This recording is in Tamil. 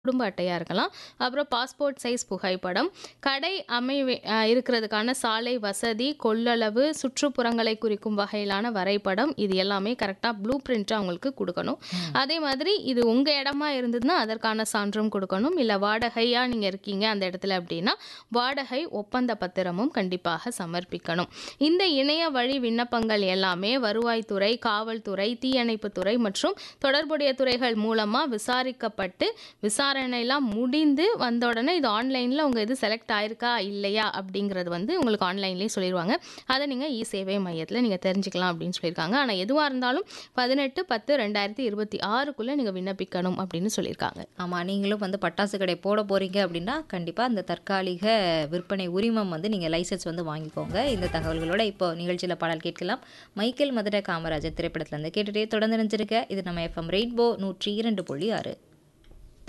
குடும்ப அட்டையா இருக்கலாம். அப்புறம் பாஸ்போர்ட் சைஸ் புகைப்படம், கடை அமைவே அ இருக்கிறதுக்கான சாலை வசதி, கொள்ளளவு, சுற்றுப்புறங்களை குறிக்கும் வகையிலான வரைபடம், இது எல்லாமே கரெக்ட்டா ப்ளூ பிரிண்ட்டா அவங்களுக்கு குடுக்கணும். ம். அதே மாதிரி இது உங்க இடமா இருந்ததுன்னா, அதற்கான சான்றும் குடுக்கணும். இல்ல வாடகையா நீங்க இருக்கீங்க அந்த இடத்துல அப்டின்னா, வாடகை ஒப்பந்த பத்திரமும் கண்டிப்பாக சமர்ப்பிக்கணும். இந்த இணைய வழி விண்ணப்பங்கள் எல்லாமே வருவாய்த்துறை, காவல்துறை, தீயணைப்புத்துறை மற்றும் தொடர்புடைய துறைகள் மூலமா விசாரிக்கப்பட்டு, விசாரணைலாம் முடிந்து வந்த உடனே இது ஆன்லைன்ல உங்க இது செலக்ட் ஆயிருக்கா, இல்லையா அப்டிங்கிறது வந்து உங்களுக்கு ஆன்லைன்லயே சொல்லிருவாங்க. அத நீங்க இ சேவை மையத்துல நீங்க தெரிஞ்சுக்கலாம் அப்டின்னு சொல்லியிருக்காங்க. ஆனா எதுவா இருந்தாலும் 18/10/2026க்குள்ள நீங்க விண்ணப்பிக்கணும் அப்டின்னு சொல்லியிருக்காங்க. ஆமா. நீங்களும் வந்து பட்டாசு கடை போட போறீங்க அப்டின்னா, கண்டிப்பா அந்த தற்காலிக விற்பனை உரிமம் வந்து நீங்க லைசென்ஸ் வந்து வாங்கிக்கோங்க. இந்த தகவல்களோட இப்போ நிகழ்ச்சியில பாடல் கேட்கலாம். மைக்கேல் மதுர காமராஜர் திரைப்படத்துல இருந்து கேட்டுட்டே தொடர்ந்து இணைஞ்சிருங்க. இது நம்ம எஃப்எம் ரெயின்போ 102.6